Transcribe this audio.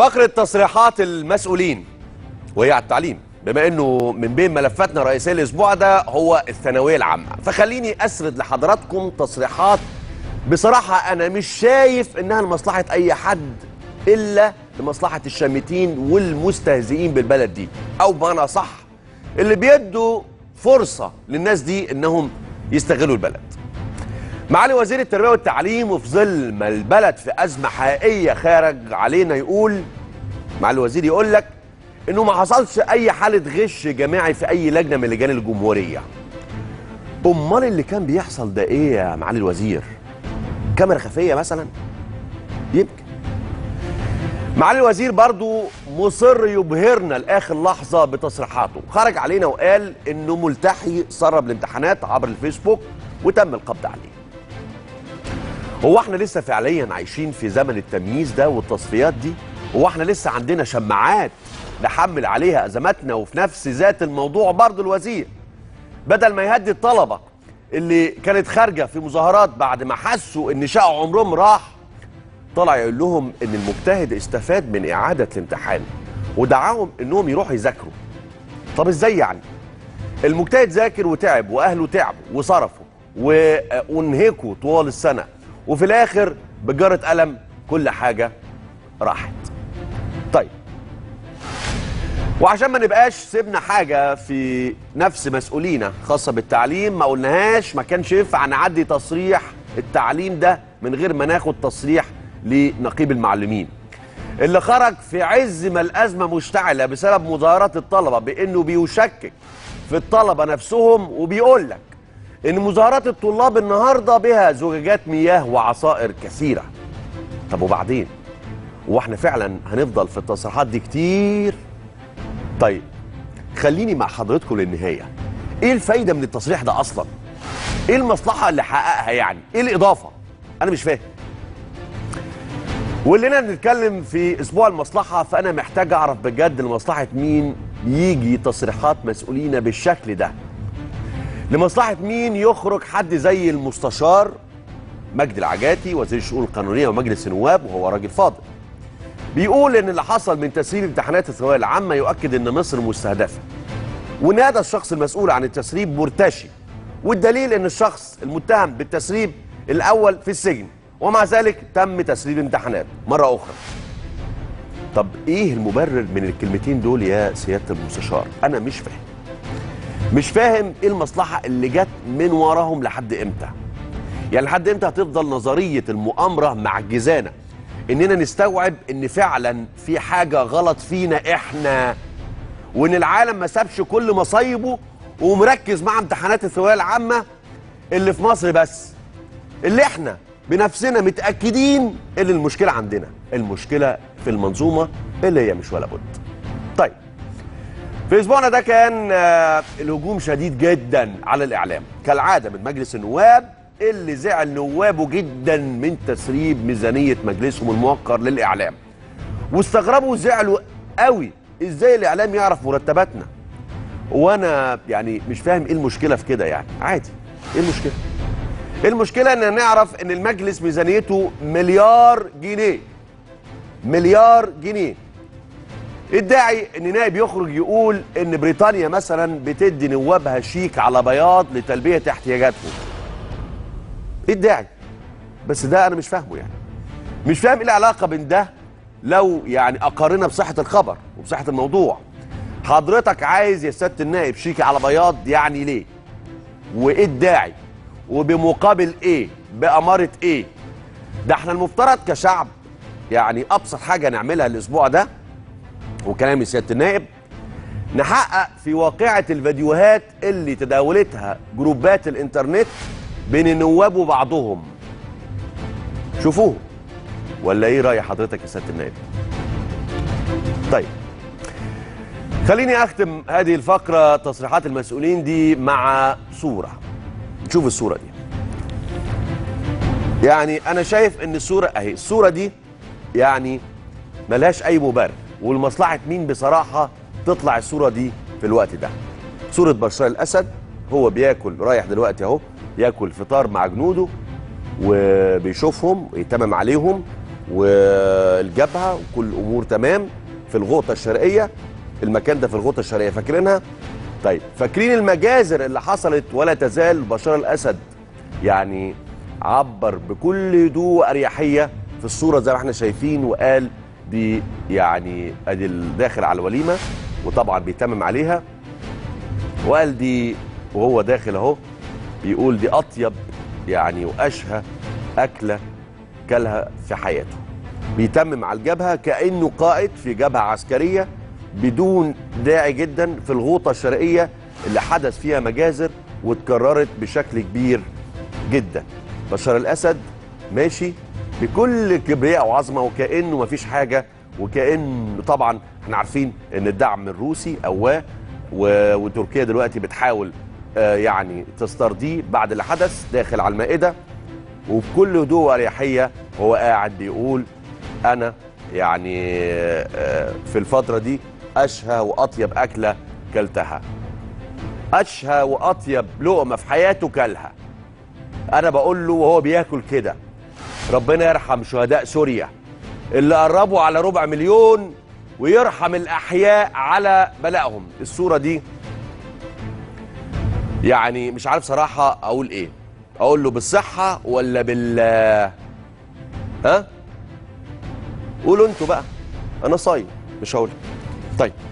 فقرة تصريحات المسؤولين وهي على التعليم بما انه من بين ملفاتنا الرئيسيه الاسبوع ده هو الثانويه العامه فخليني اسرد لحضراتكم تصريحات بصراحه انا مش شايف انها لمصلحه اي حد الا لمصلحه الشامتين والمستهزئين بالبلد دي او بمعنى صح اللي بيدوا فرصه للناس دي انهم يستغلوا البلد معالي وزير التربيه والتعليم وفي ظل ما البلد في ازمه حقيقيه خارج علينا يقول معالي الوزير يقول لك انه ما حصلش اي حاله غش جماعي في اي لجنه من لجان الجمهوريه امال اللي كان بيحصل ده ايه يا معالي الوزير كاميرا خفيه مثلا يمكن معالي الوزير برضو مصر يبهرنا لاخر لحظه بتصريحاته خرج علينا وقال انه ملتحي سرب الامتحانات عبر الفيسبوك وتم القبض عليه هو احنا لسه فعليا عايشين في زمن التمييز ده والتصفيات دي هو احنا لسه عندنا شماعات نحمل عليها ازماتنا وفي نفس ذات الموضوع برضه الوزير بدل ما يهدي الطلبه اللي كانت خارجه في مظاهرات بعد ما حسوا ان شقوا عمرهم راح طلع يقول لهم ان المجتهد استفاد من اعاده الامتحان ودعاهم انهم يروحوا يذاكروا طب ازاي يعني المجتهد ذاكر وتعب واهله تعبوا وصرفوا وانهكوا طوال السنه وفي الاخر بجاره قلم كل حاجه راحت طيب وعشان ما نبقاش سيبنا حاجه في نفس مسؤولينا خاصه بالتعليم ما قلناهاش ما كانش ينفع نعدي تصريح التعليم ده من غير ما ناخد تصريح لنقيب المعلمين اللي خرج في عز ما الازمه مشتعله بسبب مظاهرات الطلبه بانه بيشكك في الطلبه نفسهم وبيقول لك ان مظاهرات الطلاب النهارده بها زجاجات مياه وعصائر كثيره طب وبعدين واحنا فعلا هنفضل في التصريحات دي كتير طيب خليني مع حضرتكم للنهايه ايه الفايده من التصريح ده اصلا ايه المصلحه اللي حققها يعني ايه الاضافه انا مش فاهم واللي نتكلم في اسبوع المصلحه فانا محتاج اعرف بجد لمصلحه مين يجي تصريحات مسؤولين بالشكل ده لمصلحه مين يخرج حد زي المستشار مجدي العجاتي وزير الشؤون القانونيه ومجلس النواب وهو راجل فاضل بيقول ان اللي حصل من تسريب امتحانات الثانويه العامه يؤكد ان مصر مستهدفه وان هذا الشخص المسؤول عن التسريب مرتشي والدليل ان الشخص المتهم بالتسريب الاول في السجن ومع ذلك تم تسريب امتحانات مره اخرى طب ايه المبرر من الكلمتين دول يا سياده المستشار انا مش فاهم مش فاهم ايه المصلحه اللي جت من وراهم لحد امتى يعني لحد امتى هتفضل نظريه المؤامره معجزانا اننا نستوعب ان فعلا في حاجه غلط فينا احنا وان العالم ما سابش كل مصايبه ومركز مع امتحانات الثانويه العامه اللي في مصر بس اللي احنا بنفسنا متاكدين ان المشكله عندنا المشكله في المنظومه اللي هي مش ولا بد طيب في اسبوعنا ده كان آه، الهجوم شديد جدا على الاعلام كالعاده من مجلس النواب اللي زعل نوابه جدا من تسريب ميزانيه مجلسهم الموقر للاعلام واستغربوا وزعلوا قوي ازاي الاعلام يعرف مرتباتنا وانا يعني مش فاهم ايه المشكله في كده يعني عادي ايه المشكله ايه المشكله ان نعرف ان المجلس ميزانيته مليار جنيه مليار جنيه الداعي ان نائب يخرج يقول ان بريطانيا مثلا بتدي نوابها شيك على بياض لتلبيه احتياجاتهم ايه الداعي بس ده انا مش فاهمه يعني مش فاهم ايه العلاقه بين ده لو يعني اقارنها بصحه الخبر وبصحه الموضوع حضرتك عايز يا سياده النائب شيك على بياض يعني ليه وايه الداعي وبمقابل ايه باماره ايه ده احنا المفترض كشعب يعني ابسط حاجه نعملها الاسبوع ده وكلام سياده النائب نحقق في واقعه الفيديوهات اللي تداولتها جروبات الانترنت بين النواب وبعضهم شوفوه ولا ايه راي حضرتك يا سياده النائب طيب خليني اختم هذه الفقره تصريحات المسؤولين دي مع صوره نشوف الصوره دي يعني انا شايف ان الصوره اهي الصوره دي يعني ملهاش اي مبرر ولمصلحه مين بصراحه تطلع الصوره دي في الوقت ده صوره بشار الاسد هو بياكل رايح دلوقتي اهو ياكل فطار مع جنوده وبيشوفهم ويتمم عليهم والجبهه وكل الامور تمام في الغوطه الشرقيه المكان ده في الغوطه الشرقيه فاكرينها طيب فاكرين المجازر اللي حصلت ولا تزال بشار الاسد يعني عبر بكل هدوء واريحيه في الصوره زي ما احنا شايفين وقال دي يعني ادي داخل على الوليمه وطبعا بيتمم عليها وقال دي وهو داخل اهو بيقول دي اطيب يعني واشهى اكله كلها في حياته بيتمم على الجبهه كانه قائد في جبهه عسكريه بدون داعي جدا في الغوطه الشرقيه اللي حدث فيها مجازر واتكررت بشكل كبير جدا بشار الاسد ماشي بكل كبرياء وعظمه وكانه مفيش حاجه وكان طبعا احنا عارفين ان الدعم الروسي قواه و- وتركيا دلوقتي بتحاول آه، يعني تسترضيه بعد اللي حدث داخل على المائده وبكل هدوء واريحيه هو قاعد بيقول انا يعني آه، في الفتره دي اشهى واطيب اكله كلتها اشهى واطيب لقمه في حياته كلها انا بقول له وهو بياكل كده ربنا يرحم شهداء سوريا اللي قربوا على ربع مليون ويرحم الاحياء على بلائهم الصوره دي يعني مش عارف صراحه اقول ايه اقول له بالصحه ولا بال ها قولوا انتوا بقى انا صايم مش هقول طيب